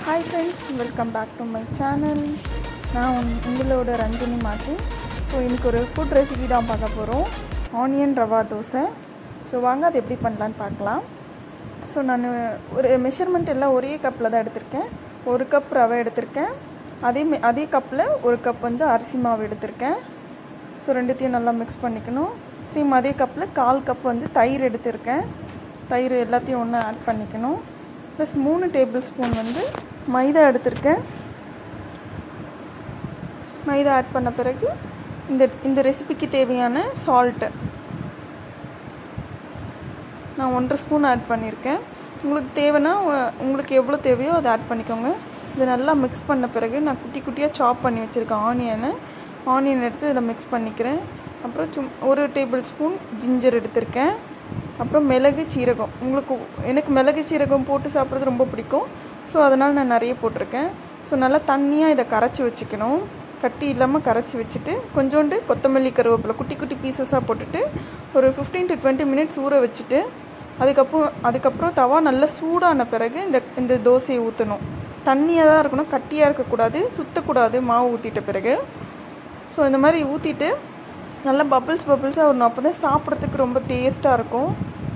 hi friends welcome back to my channel நான் உன்- உங்களோட ரஞ்சினி மார்ட்டின் ஸோ இன்னைக்கு ஒரு ஃபுட் ரெசிபி தான் பார்க்க போகிறோம் ஆனியன் ரவா தோசை ஸோ வாங்க அது எப்படி பண்ணலான்னு பார்க்கலாம் ஸோ நான் ஒரு மெஷர்மெண்ட் எல்லாம் ஒரே கப்பில் தான் எடுத்திருக்கேன் ஒரு கப் ரவை எடுத்திருக்கேன் அதே மெ- அதே கப்பில் ஒரு கப் வந்து அரிசி மாவு எடுத்திருக்கேன் ஸோ ரெண்டுத்தையும் நல்லா மிக்ஸ் பண்ணிக்கணும் சேம் அதே கப்பில் கால் கப் வந்து தயிர் எடுத்திருக்கேன் தயிர் எல்லாத்தையும் ஒன்று ஆட் பண்ணிக்கணும் ப்ளஸ் மூணு டேபிள் ஸ்பூன் வந்து மைதா எடுத்திருக்கேன் மைதா ஆட் பண்ண பிறகு இந்த இந்த ரெசிபிக்கு தேவையான சால்ட்டு நான் ஒன்றரை ஸ்பூன் ஆட் பண்ணியிருக்கேன் உங்களுக்கு தேவைன்னா உ- உங்களுக்கு எவ்வளோ தேவையோ அதை ஆட் பண்ணிக்கோங்க இதை நல்லா மிக்ஸ் பண்ண பிறகு நான் குட்டி குட்டியாக சாப் பண்ணி வச்சுருக்கேன் ஆனியனை ஆனியன் எடுத்து இதில் மிக்ஸ் பண்ணிக்கிறேன் அப்புறம் சும் ஒரு டேபிள் ஸ்பூன் ஜிஞ்சர் எடுத்திருக்கேன் அப்புறம் மிளகு சீரகம் உங்களுக்கு எனக்கு மிளகு சீரகம் போட்டு சாப்பிட்றது ரொம்ப பிடிக்கும் ஸோ அதனால் நான் நிறைய போட்டிருக்கேன் ஸோ நல்லா தண்ணியாக இதை கரைச்சி வச்சுக்கணும் கட்டி இல்லாமல் கரைச்சி வச்சுட்டு கொஞ்சோண்டு கொத்தமல்லி கருவேப்பிலை குட்டி குட்டி பீசஸாக போட்டுட்டு ஒரு ஃபிஃப்டீன் டு டுவெண்ட்டி மினிட்ஸ் ஊற வச்சுட்டு அதுக்கப்புறம் அதுக்கப்புறம் தவா நல்லா சூடான பிறகு இந்த இந்த தோசையை ஊற்றணும் தண்ணியாக தான் இருக்கணும் கட்டியாக இருக்கக்கூடாது சுற்றக்கூடாது மாவு ஊற்றிட்ட பிறகு ஸோ இந்த மாதிரி ஊற்றிட்டு நல்லா பபிள்ஸ் பபிள்ஸாக வரணும் அப்போ தான் சாப்பிட்றதுக்கு ரொம்ப டேஸ்ட்டாக இருக்கும்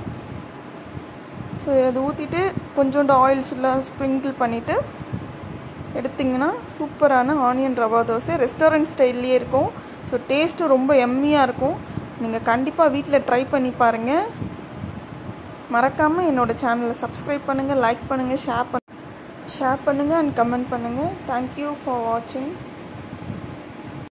ஸோ அது ஊற்றிட்டு கொஞ்சோண்டு ஆயில் ஃபுல்லாக ஸ்ப்ரிங்கிள் பண்ணிவிட்டு எடுத்திங்கன்னா சூப்பரான ஆனியன் ரவா தோசை ரெஸ்டாரண்ட் ஸ்டைல்லையே இருக்கும் ஸோ டேஸ்ட்டும் ரொம்ப எம்மியாக இருக்கும் நீங்கள் கண்டிப்பாக வீட்டில் ட்ரை பண்ணி பாருங்கள் மறக்காமல் என்னோடய சேனலை சப்ஸ்கிரைப் பண்ணுங்கள் லைக் பண்ணுங்கள் ஷேர் பண்ண ஷேர் பண்ணுங்கள் அண்ட் கமெண்ட் பண்ணுங்கள் தேங்க்யூ ஃபார் வாட்சிங்